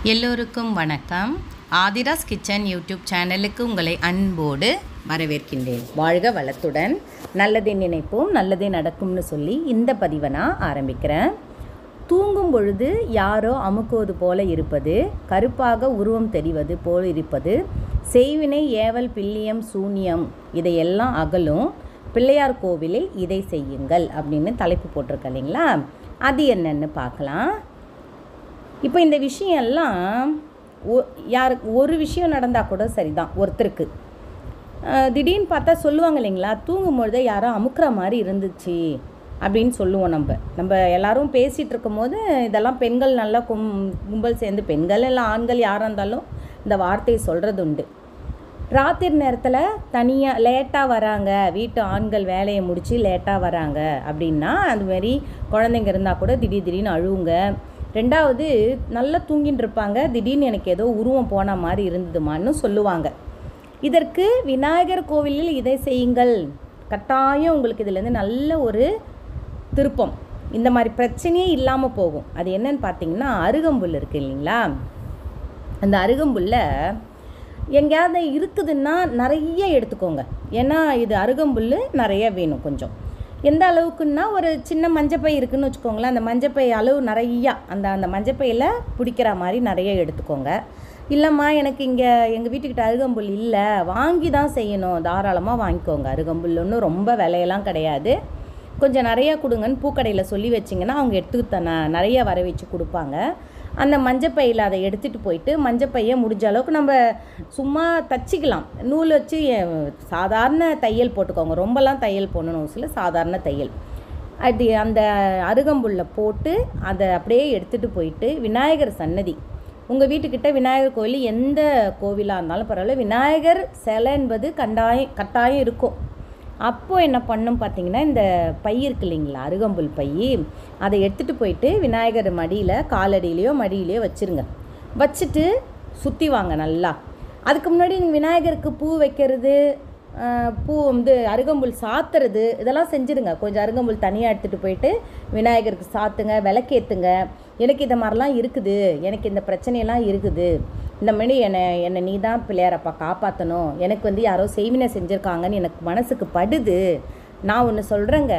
எல்லோருக்கும் வணக்கம் Aadhira's kitchen YouTube சேனலுக்கு உங்களை அன்போடு வரவேற்கின்றேன் வாழ்க வளத்துடன் நல்லதே நினைப்போம் நல்லதே நடக்கும்னு சொல்லி இந்த பதிவை நான் ஆரம்பிக்கிறேன் தூங்கும் பொழுது யாரோ அமுக்குவது போல இருப்பது கருப்பாக உருவம் தெரிவது போல் இருப்பது செய்வினை ஏவல் பில்லியம் சூனியம் இதையெல்லாம் அகலும் பிள்ளையார் கோவிலில் இதை செய்யுங்கள் அப்படின்னு தலைப்பு போட்டிருக்க இல்லைங்களா அது என்னன்னு பார்க்கலாம் இப்போ இந்த விஷயம்லாம் ஒ யாருக்கு ஒரு விஷயம் நடந்தால் கூட சரிதான் ஒருத்தருக்கு அஹ், திடீர்னு பார்த்தா சொல்லுவாங்க இல்லைங்களா தூங்கும் பொழுதே யாரோ அமுக்குற மாதிரி இருந்துச்சு அப்படின்னு சொல்லுவோம் நம்ம நம்ம எல்லாரும் பேசிகிட்டு இருக்கும்போது இதெல்லாம் பெண்கள் நல்லா கும் கும்பல் சேர்ந்து பெண்கள் இல்லை ஆண்கள் யாராக இருந்தாலும் இந்த வார்த்தையை சொல்கிறது உண்டு ராத்திரி நேரத்தில் தனியாக லேட்டாக வராங்க வீட்டு ஆண்கள் வேலையை முடித்து லேட்டாக வராங்க அப்படின்னா அது மாதிரி குழந்தைங்க இருந்தால் கூட திடீர் திடீர்னு அழுவுங்க ரெண்டாவது நல்லா தூங்கிட்டு இருப்பாங்க திடீர்னு எனக்கு ஏதோ உருவம் போன மாதிரி இருந்ததுமான்னு சொல்லுவாங்க இதற்கு விநாயகர் கோவிலில் இதை செய்யுங்கள் கட்டாயம் உங்களுக்கு இதுலேருந்து நல்ல ஒரு திருப்பம் இந்த மாதிரி பிரச்சனையே இல்லாமல் போகும் அது என்னன்னு பார்த்தீங்கன்னா அருகம்புல் இருக்குது இல்லைங்களா அந்த அருகம்புல்ல எங்கேயாவது இருக்குதுன்னா நிறைய எடுத்துக்கோங்க ஏன்னா இது அருகம்புல் நிறைய வேணும் கொஞ்சம் எந்த அளவுக்குன்னா ஒரு சின்ன மஞ்சப்பை இருக்குன்னு வச்சுக்கோங்களேன் அந்த மஞ்சப்பை அளவு நிறையா அந்த அந்த மஞ்சப்பையில் பிடிக்கிற மாதிரி நிறைய எடுத்துக்கோங்க இல்லைம்மா எனக்கு இங்கே எங்கள் வீட்டுக்கிட்ட அருகம்புல் இல்லை வாங்கி தான் செய்யணும் தாராளமாக வாங்கிக்கோங்க அருகம்புல் ஒன்றும் ரொம்ப விலையெல்லாம் கிடையாது கொஞ்சம் நிறையா கொடுங்கன்னு பூக்கடையில் சொல்லி வச்சிங்கன்னா அவங்க எடுத்து தன நிறைய வர வச்சு கொடுப்பாங்க அந்த மஞ்சப்பையில் அதை எடுத்துகிட்டு போயிட்டு மஞ்சப்பையை முடிஞ்ச அளவுக்கு நம்ம சும்மா தச்சிக்கலாம் நூல் வச்சு எ- சாதாரண தையல் போட்டுக்கோங்க ரொம்பலாம் தையல் போடணும் சில சாதாரண தையல் அது அந்த அருகம்புல்ல போட்டு அதை அப்படியே எடுத்துகிட்டு போயிட்டு விநாயகர் சன்னதி உங்கள் வீட்டுக்கிட்ட விநாயகர் கோயில் எந்த கோவிலாக இருந்தாலும் பரவாயில்ல விநாயகர் சிலை என்பது கண்டாயம் கட்டாயம் இருக்கும் அப்போ என்ன பண்ணும் பார்த்தீங்கன்னா இந்த பை இருக்கு இல்லைங்களா அருகம்புல் பை அதை எடுத்துகிட்டு போயிட்டு விநாயகர் மடியில் காலடியிலையோ மடியிலையோ வச்சிருங்க வச்சுட்டு சுற்றி வாங்க நல்லா அதுக்கு முன்னாடி நீங்க விநாயகருக்கு பூ வைக்கிறது ஆஹ், பூ வந்து அருகம்புல் சாத்துறது இதெல்லாம் செஞ்சுருங்க கொஞ்சம் அருகம்புல் தனியாக எடுத்துகிட்டு போயிட்டு விநாயகருக்கு சாத்துங்க விளக்கேற்றுங்க எனக்கு இந்த மாதிரிலாம் இருக்குது எனக்கு இந்த பிரச்சனையெல்லாம் இருக்குது இந்த மாதிரி என்னை என்னை நீ தான் பிள்ளையாரப்பா காப்பாற்றணும் எனக்கு வந்து யாரோ செய்வினை செஞ்சுருக்காங்கன்னு எனக்கு மனசுக்கு படுது நான் ஒன்று சொல்கிறேங்க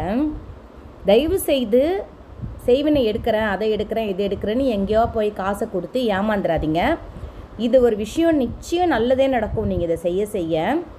தயவு செய்து செய்வினை எடுக்கிறேன் அதை எடுக்கிறேன் இது எடுக்கிறேன்னு எங்கேயோ போய் காசை கொடுத்து ஏமாந்துடாதீங்க இது ஒரு விஷயம் நிச்சயம் நல்லதே நடக்கும் நீங்கள் இதை செய்ய செய்ய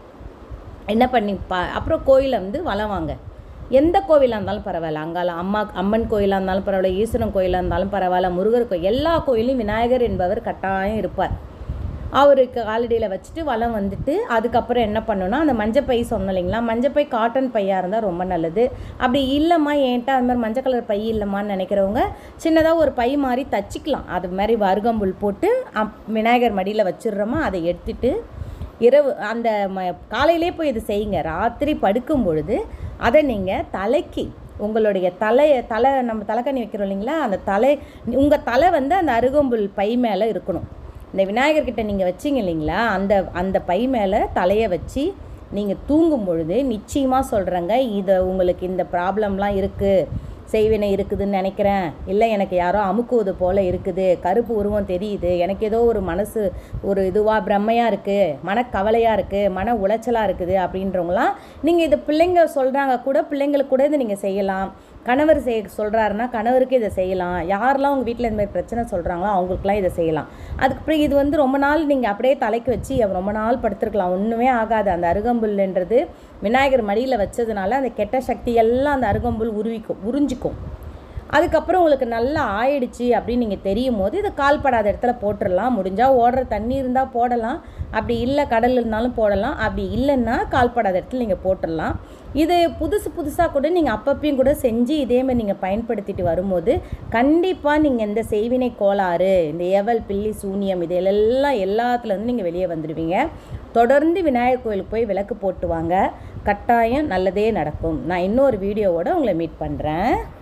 என்ன பண்ணி பா அப்புறம் கோயிலை வந்து வலம் வாங்க எந்த கோவிலாக இருந்தாலும் பரவாயில்ல அங்கால அம்மா அம்மன் கோயிலாக இருந்தாலும் பரவாயில்ல ஈஸ்வரன் கோயிலாக இருந்தாலும் பரவாயில்ல முருகர் கோயில் எல்லா கோயிலும் விநாயகர் என்பவர் கட்டாயம் இருப்பார் அவருக்கு காலடியில் வச்சுட்டு வலம் வந்துட்டு அதுக்கப்புறம் என்ன பண்ணணும்னா அந்த மஞ்சப்பை சொன்னோம் இல்லைங்களா மஞ்சப்பை காட்டன் பையாக இருந்தால் ரொம்ப நல்லது அப்படி இல்லைம்மா என்கிட்ட அது மாதிரி மஞ்சள் கலர் பை இல்லைம்மான்னு நினைக்கிறவங்க சின்னதாக ஒரு பை மாதிரி தச்சிக்கலாம் அது மாதிரி வருகம்புல் போட்டு அப் விநாயகர் மடியில் வச்சிடுறோமா அதை எடுத்துட்டு இரவு அந்த ம காலையிலே போய் இது செய்யுங்க ராத்திரி படுக்கும் பொழுது அதை நீங்கள் தலைக்கு உங்களுடைய தலையை தலை நம்ம தலைக்கணி வைக்கிறோம் இல்லைங்களா அந்த தலை உங்கள் தலை வந்து அந்த அருகம்புல் பை மேலே இருக்கணும் இந்த விநாயகர்கிட்ட நீங்கள் வச்சிங்க இல்லைங்களா அந்த அந்த பை மேலே தலையை வச்சு நீங்கள் தூங்கும் பொழுது நிச்சயமாக சொல்கிறேங்க இதை உங்களுக்கு இந்த ப்ராப்ளம்லாம் இருக்குது செய்வினை இருக்குதுன்னு நினைக்கிறேன் இல்லை எனக்கு யாரோ அமுக்குவது போல் இருக்குது கருப்பு உருவம் தெரியுது எனக்கு ஏதோ ஒரு மனசு ஒரு இதுவாக பிரம்மையாக இருக்குது மனக்கவலையாக இருக்குது மன உளைச்சலாக இருக்குது அப்படின்றவங்களாம் நீங்கள் இது பிள்ளைங்க சொல்கிறாங்க கூட பிள்ளைங்களுக்கு கூட இதை நீங்கள் செய்யலாம் கணவர் செய் சொல்கிறாருன்னா கணவருக்கு இதை செய்யலாம் யாரெல்லாம் உங்கள் வீட்டில் இந்த மாதிரி பிரச்சனை சொல்கிறாங்களோ அவங்களுக்குலாம் இதை செய்யலாம் அதுக்கப்புறம் இது வந்து ரொம்ப நாள் நீங்கள் அப்படியே தலைக்கு வச்சு ரொம்ப நாள் படுத்துருக்கலாம் ஒன்றுமே ஆகாது அந்த அருகம்புல்ன்றது விநாயகர் மடியில் வச்சதுனால அந்த கெட்ட சக்தி எல்லாம் அந்த அருகம்புல் உருவிக்கும் உறிஞ்சிக்கும் அதுக்கப்புறம் உங்களுக்கு நல்லா ஆயிடுச்சு அப்படின்னு நீங்கள் தெரியும் போது இதை கால்படாத இடத்துல போட்டுடலாம் முடிஞ்சால் ஓடுற தண்ணி இருந்தால் போடலாம் அப்படி இல்லை கடல் இருந்தாலும் போடலாம் அப்படி இல்லைன்னா கால்படாத இடத்துல நீங்கள் போட்டுடலாம் இது புதுசு புதுசாக கூட நீங்கள் அப்பப்பையும் கூட செஞ்சு இதே மாதிரி நீங்கள் பயன்படுத்திட்டு வரும்போது கண்டிப்பாக நீங்கள் இந்த செய்வினை கோளாறு இந்த ஏவல் பில்லி சூனியம் இது எல்லாம் எல்லாத்துலேருந்து நீங்கள் வெளியே வந்துடுவீங்க தொடர்ந்து விநாயகர் கோயிலுக்கு போய் விளக்கு போட்டு வாங்க கட்டாயம் நல்லதே நடக்கும் நான் இன்னொரு வீடியோவோட உங்களை மீட் பண்ணுறேன்